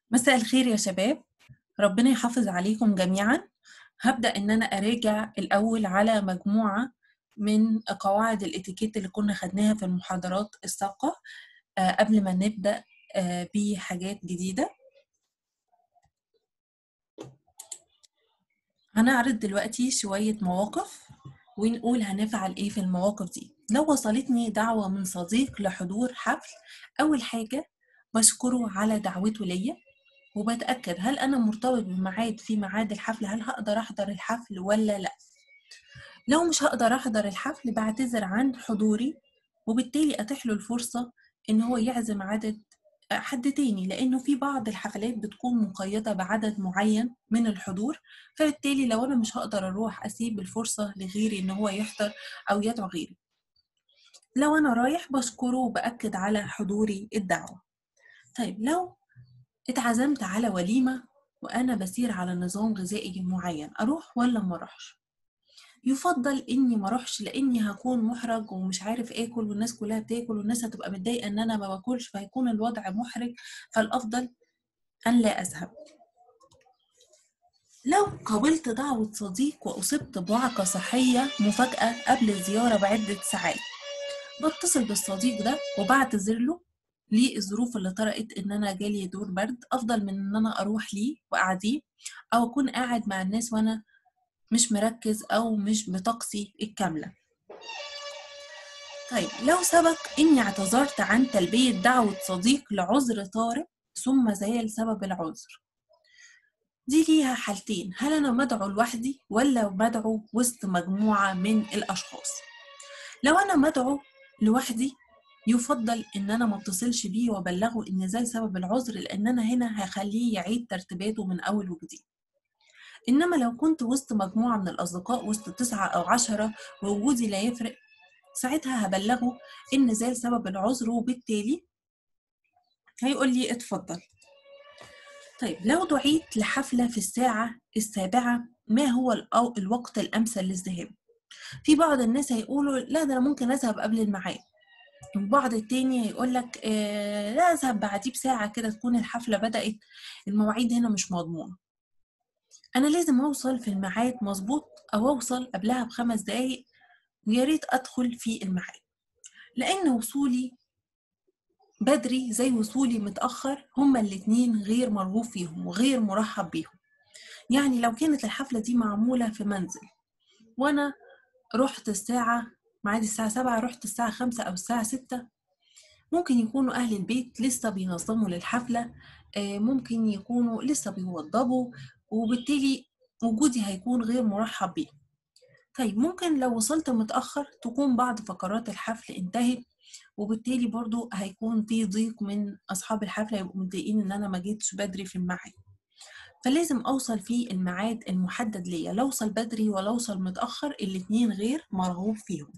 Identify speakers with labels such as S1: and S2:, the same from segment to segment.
S1: مساء الخير يا شباب ربنا يحافظ عليكم جميعا هبدأ إن أنا أراجع الأول على مجموعة من قواعد الاتيكيت اللي كنا خدناها في المحاضرات السابقة آه، قبل ما نبدأ آه، بحاجات جديدة هنعرض دلوقتي شوية مواقف ونقول هنفعل ايه في المواقف دي لو وصلتني دعوة من صديق لحضور حفل أول حاجة بشكره على دعوته ليا وبتأكد هل أنا مرتبط بميعاد في ميعاد الحفل هل هقدر أحضر الحفل ولا لأ لو مش هقدر أحضر الحفل بعتذر عن حضوري وبالتالي أتيح له الفرصة إن هو يعزم عدد حد تاني لأنه في بعض الحفلات بتكون مقيدة بعدد معين من الحضور فبالتالي لو أنا مش هقدر أروح أسيب الفرصة لغيري إن هو يحضر أو يدعو غيري لو أنا رايح بشكره وبأكد على حضوري الدعوة طيب لو اتعزمت على وليمة وأنا بسير على نظام غذائي معين أروح ولا ما أروحش يفضل إني ما أروحش لأني هكون محرج ومش عارف آكل والناس كلها بتاكل والناس هتبقى متضايقة إن أنا ما باكلش فهيكون الوضع محرج فالأفضل أن لا أذهب لو قابلت دعوة صديق وأصبت بوعكة صحية مفاجأة قبل الزيارة بعدة ساعات بتصل بالصديق ده وبعتذر له ليه الظروف اللي طرقت ان انا جالي دور برد افضل من ان انا اروح ليه واعديه او اكون قاعد مع الناس وانا مش مركز او مش بطاقتي الكامله طيب لو سبق اني اعتذرت عن تلبيه دعوه صديق لعذر طارئ ثم زال سبب العذر دي ليها حالتين هل انا مدعو لوحدي ولا مدعو وسط مجموعه من الاشخاص لو انا مدعو لوحدي يفضل ان انا ما اتصلش بيه وابلغه ان زال سبب العذر لان انا هنا هخليه يعيد ترتيباته من اول وجديد انما لو كنت وسط مجموعة من الاصدقاء وسط تسعة او عشرة ووجودي لا يفرق ساعتها هبلغه ان زال سبب العذر وبالتالي هيقول لي اتفضل طيب لو دعيت لحفلة في الساعة السابعة ما هو الأو- الوقت الأمثل للذهاب؟ في بعض الناس هيقولوا لا ده أنا ممكن أذهب قبل الميعاد البعض التاني هيقول لك آه لا اذهب بعديه بساعة كده تكون الحفلة بدأت المواعيد هنا مش مضمونة أنا لازم أوصل في الميعاد مظبوط أو أوصل قبلها بخمس دقايق ويا ريت أدخل في الميعاد لأن وصولي بدري زي وصولي متأخر هما الاتنين غير مرغوب فيهم وغير مرحب بيهم يعني لو كانت الحفلة دي معمولة في منزل وأنا رحت الساعة ميعاد الساعة سبعة رحت الساعة خمسة أو الساعة ستة ممكن يكونوا أهل البيت لسه بينظموا للحفلة آه، ممكن يكونوا لسه بيوضبوا وبالتالي وجودي هيكون غير مرحب بيه طيب ممكن لو وصلت متأخر تكون بعض فقرات الحفل انتهت وبالتالي برضو هيكون في ضيق من أصحاب الحفلة يبقوا متضايقين إن أنا ما جيتش بدري في الميعاد فلازم أوصل في الميعاد المحدد ليا لا أوصل بدري ولا أوصل متأخر الاتنين غير مرغوب فيهم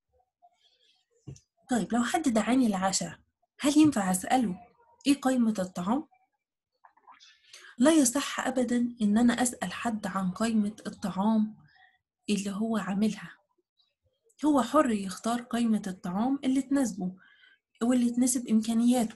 S1: طيب لو حد دعاني العشاء هل ينفع أسأله إيه قيمة الطعام؟ لا يصح أبدا إن أنا أسأل حد عن قيمة الطعام اللي هو عاملها هو حر يختار قيمة الطعام اللي تناسبه واللي تناسب إمكانياته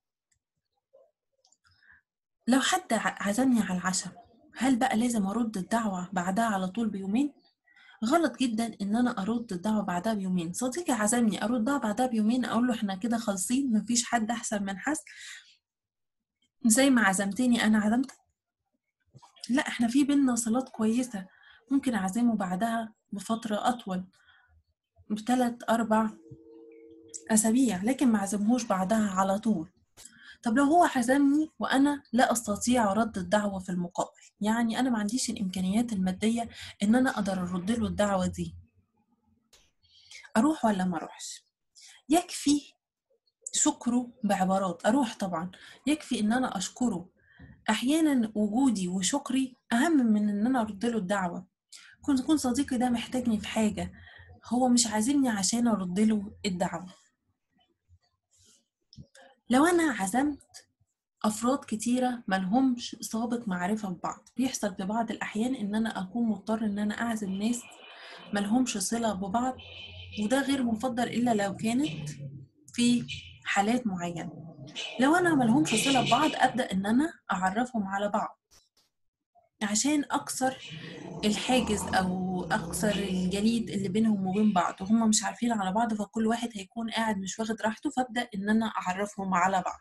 S1: لو حد ع- عزمني على العشاء هل بقى لازم أرد الدعوة بعدها على طول بيومين؟ غلط جدا إن أنا أرد الدعوة بعدها بيومين صديقي عزمني أردها بعدها بيومين أقول له إحنا كده خالصين مفيش حد أحسن من حسن زي ما عزمتني أنا عزمتك لا إحنا في بينا صلات كويسة ممكن أعزمه بعدها بفترة أطول بثلاث أربع أسابيع لكن ما عزمهوش بعدها على طول طب لو هو عزمني وأنا لا أستطيع رد الدعوة في المقابل يعني أنا ما عنديش الإمكانيات المادية إن أنا أقدر أرد له الدعوة دي أروح ولا ما أروحش يكفي شكره بعبارات أروح طبعا يكفي إن أنا أشكره أحيانا وجودي وشكري أهم من إن أنا أرد له الدعوة كنت يكون صديقي ده محتاجني في حاجة هو مش عازمني عشان أرد له الدعوة لو أنا عزمت أفراد كتيرة ملهمش سابق معرفة ببعض بيحصل في بعض الأحيان إن أنا أكون مضطر إن أنا أعزم ناس ملهمش صلة ببعض وده غير مفضل إلا لو كانت في حالات معينة لو أنا ملهمش صلة ببعض أبدأ إن أنا أعرفهم على بعض عشان أكسر الحاجز أو أكسر الجليد اللي بينهم وبين بعض وهم مش عارفين على بعض فكل واحد هيكون قاعد مش واخد راحته فأبدأ إن أنا أعرفهم على بعض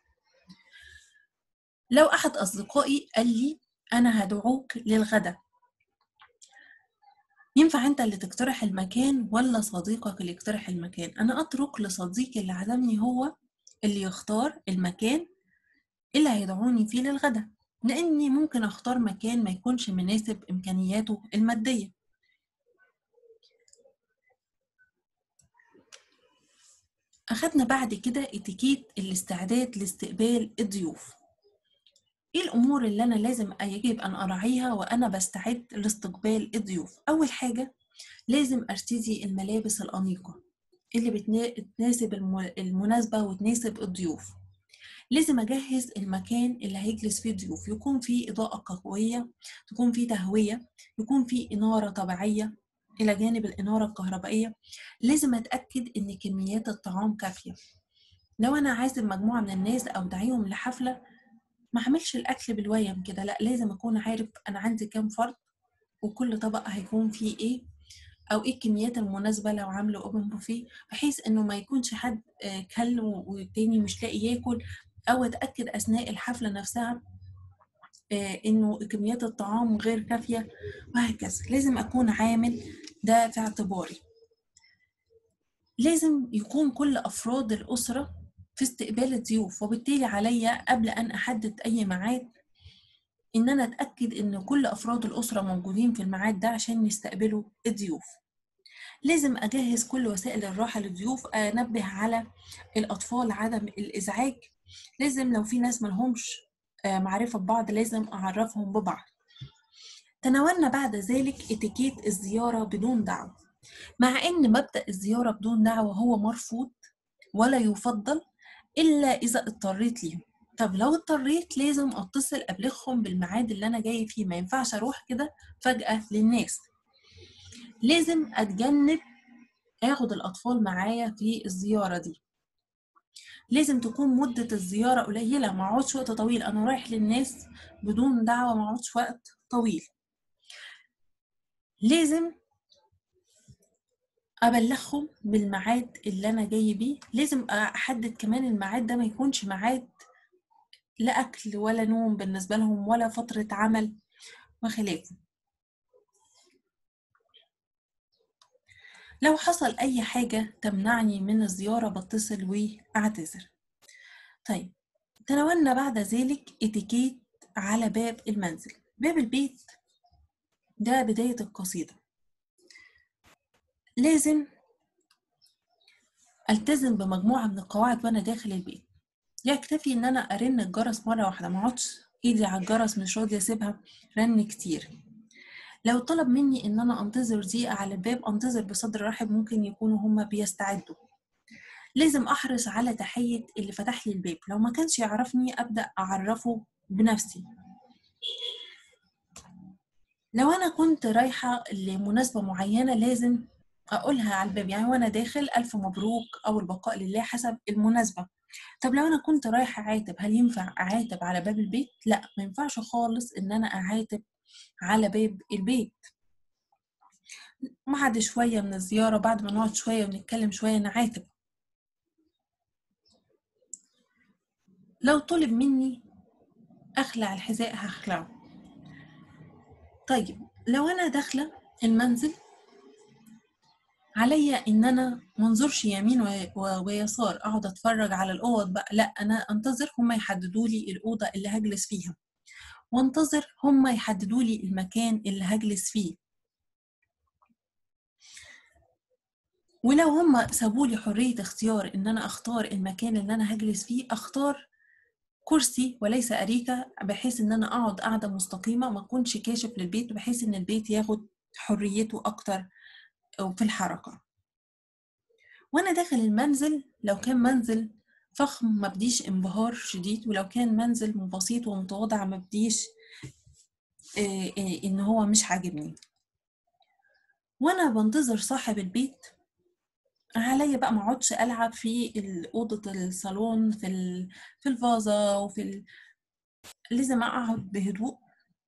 S1: لو أحد أصدقائي قال لي أنا هدعوك للغدا ينفع أنت اللي تقترح المكان ولا صديقك اللي يقترح المكان أنا أترك لصديقي اللي عزمني هو اللي يختار المكان اللي هيدعوني فيه للغدا لأني ممكن أختار مكان ما يكونش مناسب إمكانياته المادية أخدنا بعد كده اتيكيت الاستعداد لاستقبال الضيوف ايه الامور اللي انا لازم يجب ان اراعيها وانا بستعد لاستقبال الضيوف اول حاجه لازم ارتدي الملابس الانيقه اللي بتناسب المناسبه وتناسب الضيوف لازم اجهز المكان اللي هيجلس فيه الضيوف يكون فيه اضاءه قويه تكون فيه تهويه يكون فيه اناره طبيعيه الى جانب الاناره الكهربائيه لازم اتاكد ان كميات الطعام كافيه لو انا عازم مجموعه من الناس او دعيهم لحفله ما اعملش الاكل بالويم كده لا لازم اكون عارف انا عندي كام فرد وكل طبق هيكون فيه ايه او ايه الكميات المناسبه لو عامله اوبن بوفيه بحيث انه ما يكونش حد كل والتاني مش لاقي ياكل او اتاكد اثناء الحفله نفسها انه كميات الطعام غير كافيه وهكذا لازم اكون عامل ده في اعتباري لازم يكون كل افراد الاسره في استقبال الضيوف وبالتالي عليا قبل أن أحدد أي ميعاد إن أنا أتأكد إن كل أفراد الأسرة موجودين في الميعاد ده عشان يستقبلوا الضيوف لازم أجهز كل وسائل الراحة للضيوف أنبه على الأطفال عدم الإزعاج لازم لو في ناس ملهمش معرفة ببعض لازم أعرفهم ببعض تناولنا بعد ذلك اتيكيت الزيارة بدون دعوة مع إن مبدأ الزيارة بدون دعوة هو مرفوض ولا يفضل إلا إذا اضطريت ليهم طب لو اضطريت لازم أتصل أبلغهم بالميعاد اللي أنا جاي فيه ما ينفعش أروح كده فجأة للناس لازم أتجنب آخد الأطفال معايا في الزيارة دي لازم تكون مدة الزيارة قليلة ما اقعدش وقت طويل أنا رايح للناس بدون دعوة ما اقعدش وقت طويل لازم ابلغهم بالميعاد اللي انا جاي بيه لازم احدد كمان الميعاد ده ما يكونش ميعاد لا اكل ولا نوم بالنسبه لهم ولا فتره عمل وخلافه لو حصل اي حاجه تمنعني من الزياره بتصل واعتذر طيب تناولنا بعد ذلك اتيكيت على باب المنزل باب البيت ده بدايه القصيده لازم التزم بمجموعه من القواعد وانا داخل البيت يكتفي ان انا ارن الجرس مره واحده ما اقعدش ايدي على الجرس مش راضيه اسيبها رن كتير لو طلب مني ان انا انتظر دقيقه على الباب انتظر بصدر رحب ممكن يكونوا هما بيستعدوا لازم احرص على تحيه اللي فتح لي الباب لو ما كانش يعرفني ابدا اعرفه بنفسي لو انا كنت رايحه لمناسبه معينه لازم اقولها على الباب يعني وانا داخل الف مبروك او البقاء لله حسب المناسبه طب لو انا كنت رايحه اعاتب هل ينفع اعاتب على باب البيت لا ما ينفعش خالص ان انا اعاتب على باب البيت بعد شويه من الزياره بعد ما نقعد شويه ونتكلم شويه نعاتب لو طلب مني اخلع الحذاء هخلعه طيب لو انا داخله المنزل عليا ان انا منظرش يمين ويسار اقعد اتفرج على الاوض بقى لا انا انتظر هم يحددوا لي الاوضه اللي هجلس فيها وانتظر هم يحددوا لي المكان اللي هجلس فيه ولو هم سابوا لي حريه اختيار ان انا اختار المكان اللي انا هجلس فيه اختار كرسي وليس أريكة بحيث إن أنا أقعد قاعدة مستقيمة ما أكونش كاشف للبيت بحيث إن البيت ياخد حريته أكتر في الحركة وأنا داخل المنزل لو كان منزل فخم ما بديش انبهار شديد ولو كان منزل بسيط ومتواضع ما بديش إن هو مش عاجبني وأنا بنتظر صاحب البيت عليا بقى ما اقعدش العب في ال- اوضه الصالون في ال- في الفازه وفي ال... لازم اقعد بهدوء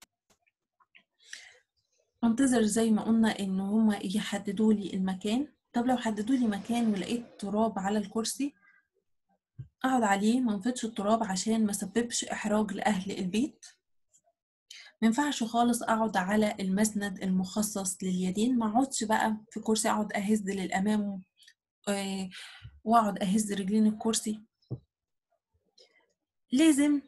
S1: انتظر زي ما قلنا ان هما يحددوا لي المكان طب لو حددوا لي مكان ولقيت تراب على الكرسي اقعد عليه ما انفضش التراب عشان ما سببش احراج لاهل البيت ما ينفعش خالص اقعد على المسند المخصص لليدين ما اقعدش بقى في كرسي اقعد اهز للامام آه، واقعد اهز رجلين الكرسي لازم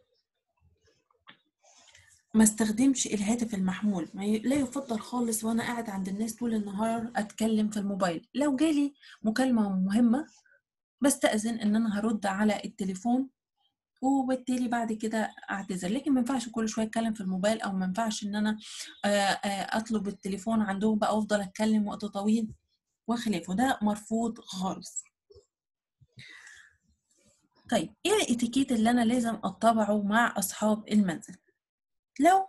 S1: ما استخدمش الهاتف المحمول ما ي- لا يفضل خالص وانا قاعد عند الناس طول النهار اتكلم في الموبايل لو جالي مكالمة مهمة بستأذن ان انا هرد على التليفون وبالتالي بعد كده اعتذر لكن ما ينفعش كل شويه اتكلم في الموبايل او ما ينفعش ان انا آه، آه، اطلب التليفون عندهم بقى افضل اتكلم وقت طويل وخلافه ده مرفوض خالص طيب ايه الاتيكيت اللي انا لازم اتبعه مع اصحاب المنزل لو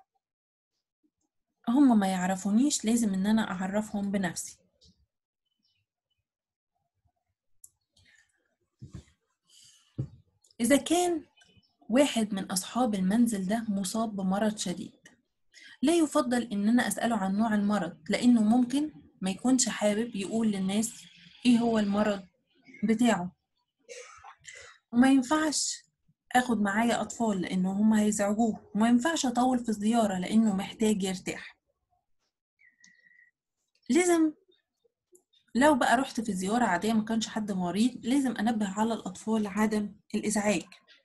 S1: هم ما يعرفونيش لازم ان انا اعرفهم بنفسي اذا كان واحد من اصحاب المنزل ده مصاب بمرض شديد لا يفضل ان انا اساله عن نوع المرض لانه ممكن ما يكونش حابب يقول للناس ايه هو المرض بتاعه وما ينفعش اخد معايا اطفال لانه هم هيزعجوه وما ينفعش اطول في الزياره لانه محتاج يرتاح لازم لو بقى رحت في زيارة عادية ما كانش حد مريض لازم أنبه على الأطفال عدم الإزعاج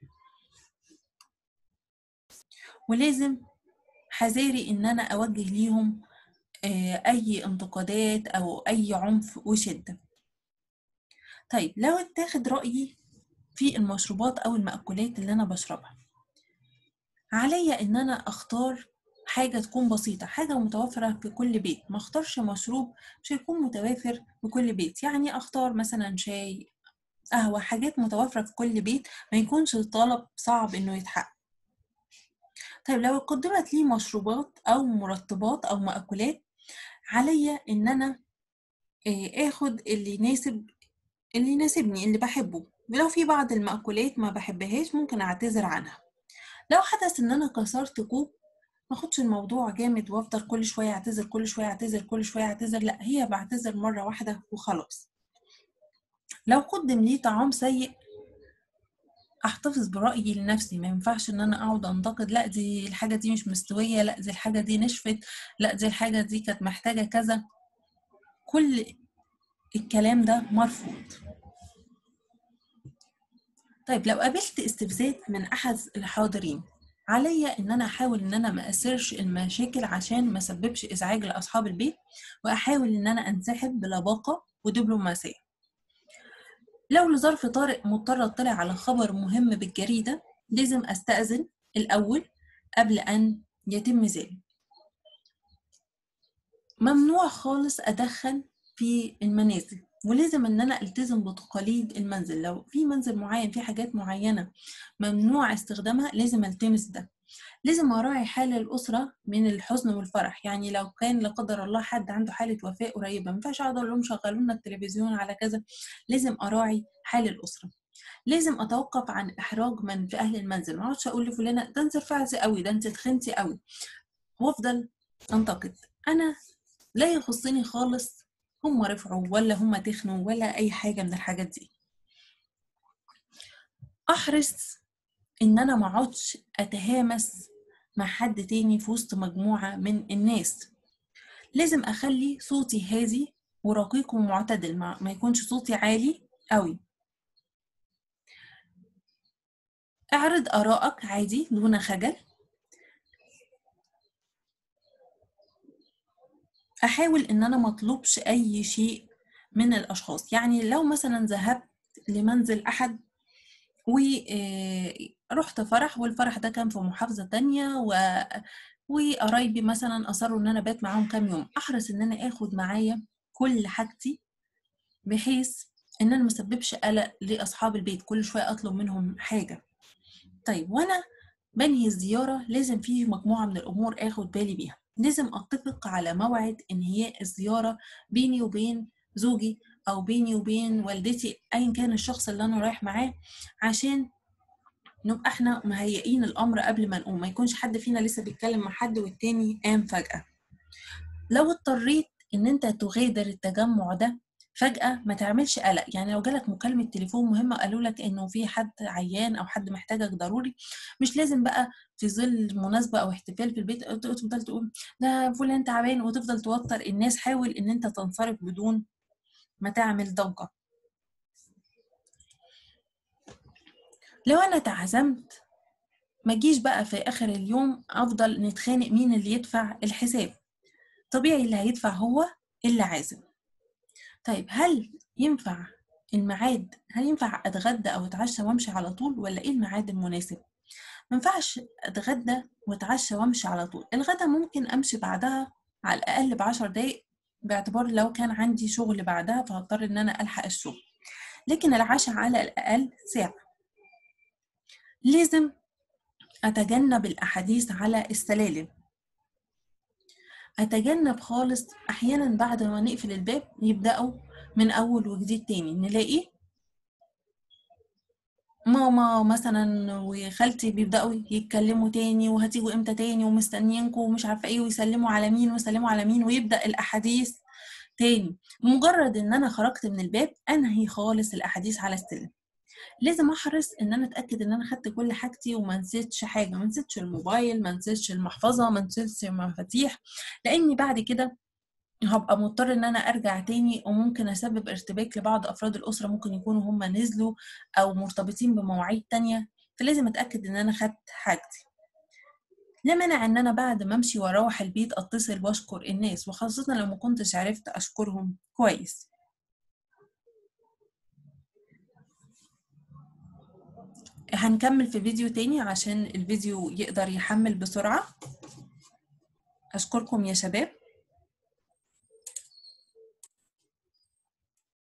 S1: ولازم حذاري إن أنا أوجه ليهم آه، أي انتقادات أو أي عنف وشدة طيب لو اتاخد رأيي في المشروبات أو المأكولات اللي أنا بشربها عليا إن أنا أختار حاجة تكون بسيطة حاجة متوفرة في كل بيت ما اختارش مشروب مش هيكون متوافر في كل بيت يعني أختار مثلا شاي قهوة حاجات متوفرة في كل بيت ما يكونش الطلب صعب إنه يتحقق طيب لو قدمت لي مشروبات أو مرطبات أو مأكولات عليا إن أنا آه، آخد اللي يناسب اللي يناسبني اللي بحبه ولو في بعض المأكولات ما بحبهاش ممكن أعتذر عنها لو حدث إن أنا كسرت كوب ما اخدش الموضوع جامد وافضل كل شويه اعتذر كل شويه اعتذر كل شويه اعتذر لا هي بعتذر مره واحده وخلاص لو قدم لي طعام سيء احتفظ برايي لنفسي ما ينفعش ان انا اقعد انتقد لا دي الحاجه دي مش مستويه لا دي الحاجه دي نشفت لا دي الحاجه دي كانت محتاجه كذا كل الكلام ده مرفوض طيب لو قابلت استفزاز من احد الحاضرين عليا ان انا احاول ان انا ما اسرش المشاكل عشان ما اسببش ازعاج لاصحاب البيت واحاول ان انا انسحب بلباقه ودبلوماسيه لو لظرف طارئ مضطر اطلع على خبر مهم بالجريده لازم استاذن الاول قبل ان يتم ذلك ممنوع خالص ادخن في المنازل ولازم ان انا التزم بتقاليد المنزل لو في منزل معين في حاجات معينه ممنوع استخدامها لازم التمس ده لازم اراعي حال الاسره من الحزن والفرح يعني لو كان لا قدر الله حد عنده حاله وفاه قريبه ما ينفعش اقعد اقول لهم شغلوا لنا التلفزيون على كذا لازم اراعي حال الاسره لازم اتوقف عن احراج من في اهل المنزل ما اقعدش اقول لفلانه ده انت رفعتي قوي ده انت تخنتي قوي وافضل انتقد انا لا يخصني خالص هم رفعوا ولا هم تخنوا ولا اي حاجه من الحاجات دي احرص ان انا ما اقعدش اتهامس مع حد تاني في وسط مجموعه من الناس لازم اخلي صوتي هادي ورقيق ومعتدل ما, ما يكونش صوتي عالي قوي اعرض ارائك عادي دون خجل احاول ان انا مطلوبش اي شيء من الاشخاص يعني لو مثلا ذهبت لمنزل احد ورحت فرح والفرح ده كان في محافظة تانية و... وقرايبي مثلا أصروا إن أنا بات معاهم كام يوم أحرص إن أنا آخد معايا كل حاجتي بحيث إن أنا مسببش قلق لأصحاب البيت كل شوية أطلب منهم حاجة طيب وأنا بنهي الزيارة لازم في مجموعة من الأمور آخد بالي بيها لازم أتفق على موعد إنهاء الزيارة بيني وبين زوجي او بيني وبين والدتي ايا كان الشخص اللي انا رايح معاه عشان نبقى احنا مهيئين الامر قبل ما نقوم ما يكونش حد فينا لسه بيتكلم مع حد والتاني قام فجاه لو اضطريت ان انت تغادر التجمع ده فجأة ما تعملش قلق يعني لو جالك مكالمة تليفون مهمة قالوا لك انه في حد عيان او حد محتاجك ضروري مش لازم بقى في ظل مناسبة او احتفال في البيت تفضل تقول ده فلان تعبان وتفضل توتر الناس حاول ان انت تنصرف بدون ما تعمل ضجة لو انا تعزمت ما جيش بقى في اخر اليوم افضل نتخانق مين اللي يدفع الحساب طبيعي اللي هيدفع هو اللي عازم طيب هل ينفع الميعاد هل ينفع اتغدى او اتعشى وامشي على طول ولا ايه الميعاد المناسب ما ينفعش اتغدى واتعشى وامشي على طول الغدا ممكن امشي بعدها على الاقل بعشر دقايق باعتبار لو كان عندي شغل بعدها فهضطر ان انا الحق الشغل لكن العشاء على الاقل ساعه لازم اتجنب الاحاديث على السلالم اتجنب خالص احيانا بعد ما نقفل الباب يبداوا من اول وجديد تاني نلاقي ماما مثلا وخالتي بيبداوا يتكلموا تاني وهتيجوا امتى تاني ومستنيينكم ومش عارفه ايه ويسلموا على مين ويسلموا على مين ويبدا الاحاديث تاني مجرد ان انا خرجت من الباب انهي خالص الاحاديث على السلم لازم احرص ان انا اتاكد ان انا خدت كل حاجتي وما نسيتش حاجه ما نسيتش الموبايل ما نسيتش المحفظه ما نسيتش المفاتيح لاني بعد كده هبقى مضطر ان انا ارجع تاني وممكن اسبب ارتباك لبعض افراد الاسره ممكن يكونوا هم نزلوا او مرتبطين بمواعيد تانية فلازم اتاكد ان انا خدت حاجتي لا مانع ان انا بعد ما امشي واروح البيت اتصل واشكر الناس وخاصه لو ما كنتش عرفت اشكرهم كويس هنكمل في فيديو تاني عشان الفيديو يقدر يحمل بسرعة أشكركم يا شباب